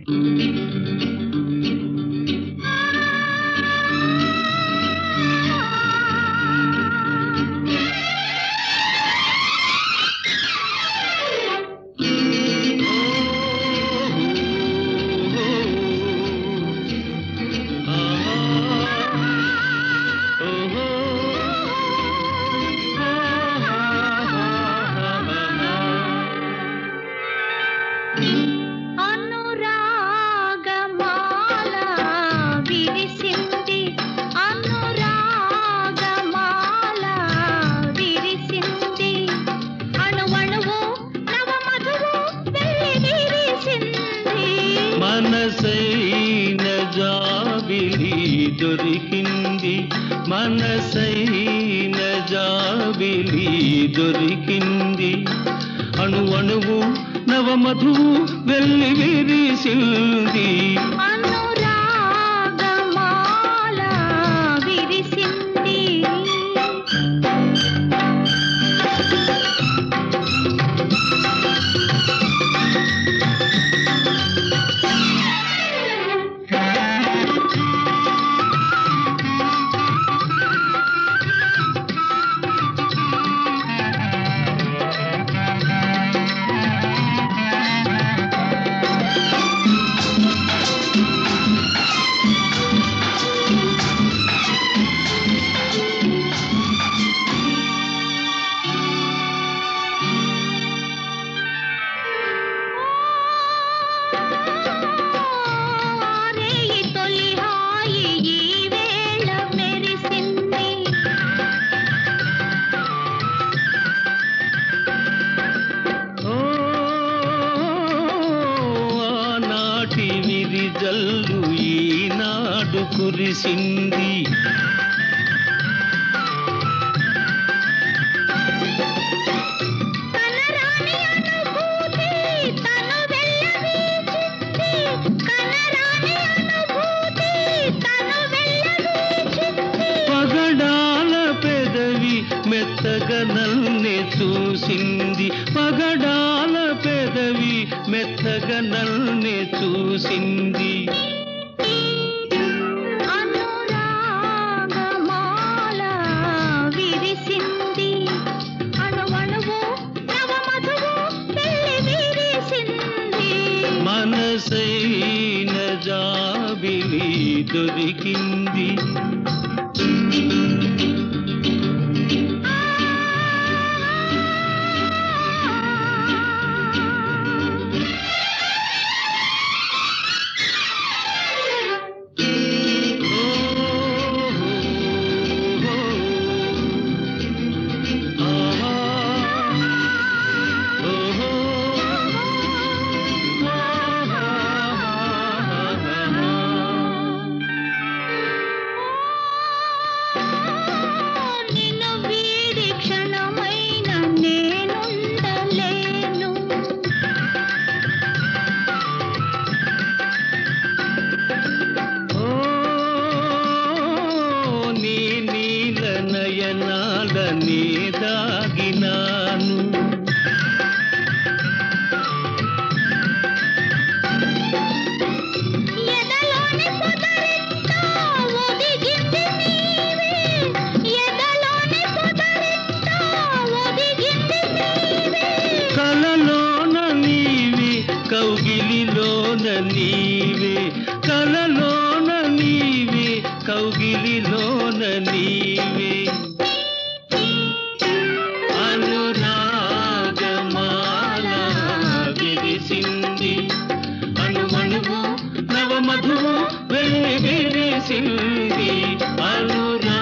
అనురాగమాల విరిసింది అనురాగమాల విరిసింది అణువణువు నవమధువు వెళ్ళి విరిసింది మనసైన జాబిలి దొరికింది మనసైన జాబిలి దొరికింది అణు అణువు నవమధువు వెళ్ళి విరిసింది అనురాగమాల విరిసింది రేయి తొలి హాయి ఈ వేళ మెరిసింది ఓ ఆనాటి విరిజల్లు ఈనాడు కురిసింది కనరాని అనుభూతి తను వెళ్ళవీచింది కనరాని అనుభూతి తను వెళ్ళవీచింది పగడాల పెదవి మెత్తగా నల్నే చూసింది పగడాల పెదవి మెత్తగా నల్నే చూసింది అనురాగమాల విరిసింది అణువణువు నవమధువు వెళ్ళి విరిసింది మనసైన జాబిలి దొరికింది నిన్ను వీడి క్షణమైన నేనుండలేను నీ నీల నయనాల నీ దాగినాను ఎదలోని పొదరింటో ఒదిగింది నీవే ఎదలోని పొదరింటో ఒదిగింది నీవే కలలోన నీవి కౌగిలిలోన నీవే కలలోన నీవి కౌగిలిలోన నీవే అనురాగమాల విరిసింది అణుమణువు నవమధువు వెళ్ళి విరిసింది అనురా